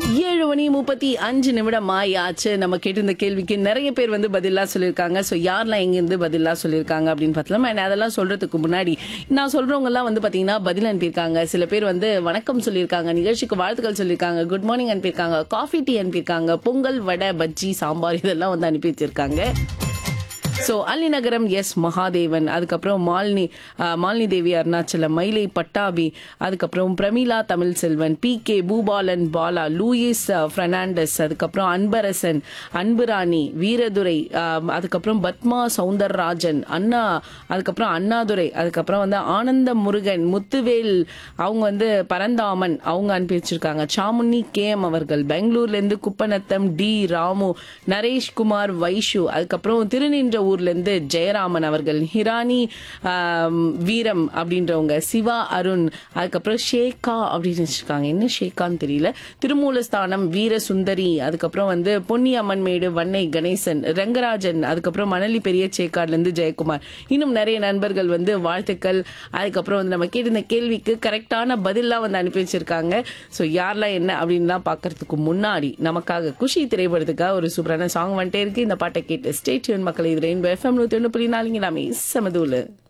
ஏழு மணி முப்பத்தி அஞ்சு நிமிடம் ஆயாச்சு நம்ம கேட்டிருந்த கேள்விக்கு நிறைய பேர் வந்து பதிலா சொல்லியிருக்காங்க ஸோ யாரெல்லாம் எங்கேருந்து பதிலா சொல்லியிருக்காங்க அப்படின்னு பார்த்தலாம் and அதெல்லாம் சொல்றதுக்கு முன்னாடி நான் சொல்றவங்க எல்லாம் வந்து பாத்தீங்கன்னா பதில் அனுப்பியிருக்காங்க சில பேர் வந்து வணக்கம் சொல்லியிருக்காங்க நிகழ்ச்சிக்கு வாழ்த்துக்கள் சொல்லியிருக்காங்க குட் மார்னிங் அனுப்பியிருக்காங்க காஃபி டீ அனுப்பியிருக்காங்க பொங்கல் வடை பஜ்ஜி சாம்பார் இதெல்லாம் வந்து அனுப்பி வச்சிருக்காங்க ஸோ அலிநகரம் எஸ் மகாதேவன் அதுக்கப்புறம் மாலினி அஹ், மாலினி தேவி அருணாச்சலம் மயிலை பட்டாபி அதுக்கப்புறம் Pramila Tamil Selvan P K Boopalan Bala Louis அஹ், பெர்னாண்டஸ் அதுக்கப்புறம் அன்பரசன் அன்புராணி வீரதுரை அஹ், அதுக்கப்புறம் பத்மா சவுந்தரராஜன் அண்ணா அதுக்கப்புறம் அண்ணாதுரை அதுக்கப்புறம் வந்து ஆனந்த முருகன் முத்துவேல் அவங்க வந்து பரந்தாமன் அவங்க அனுப்பி வச்சிருக்காங்க சாமுன்னி கேஎம் அவர்கள் பெங்களூர்ல இருந்து குப்பநத்தம் டி ராமு நரேஷ்குமார் வைஷு அதுக்கப்புறம் திருநின்ற ஊர்ல இருந்து ஜெயராமன் அவர்கள் ஹிரானி ஆம், வீரம் அப்படின்றவங்க சிவா அருண் அதுக்கப்புறம் ஷேகா அப்படின்னு வச்சிருக்காங்க என்ன ஷேகான்னு தெரியல திருமூலஸ்தானம் வீர சுந்தரி அதுக்கப்புறம் வந்து பொன்னியம்மன் மேடு வன்னை கணேசன் ரங்கராஜன் அதுக்கப்புறம் மணலி பெரிய சேக்காட்ல இருந்து ஜெயக்குமார் இன்னும் நிறைய நண்பர்கள் வந்து வாழ்த்துக்கள் அதுக்கப்புறம் வந்து நம்ம கேட்டிருந்த கேள்விக்கு கரெக்டான பதிலாம் வந்து அனுப்பி வச்சிருக்காங்க ஸோ யாரெல்லாம் என்ன அப்படின்லாம் பார்க்கறதுக்கு முன்னாடி நமக்காக குஷி திரைப்படத்துக்காக ஒரு சூப்பரான சாங் வந்துட்டே இருக்கு இந்த பாட்டை கேட்டு ஸ்டேட்யூன் மக்களை இது ரெயின்போ எஃப்எம் நூற்றி ஒன்று புள்ளி நாலுங்க எல்லாமே சமதூலு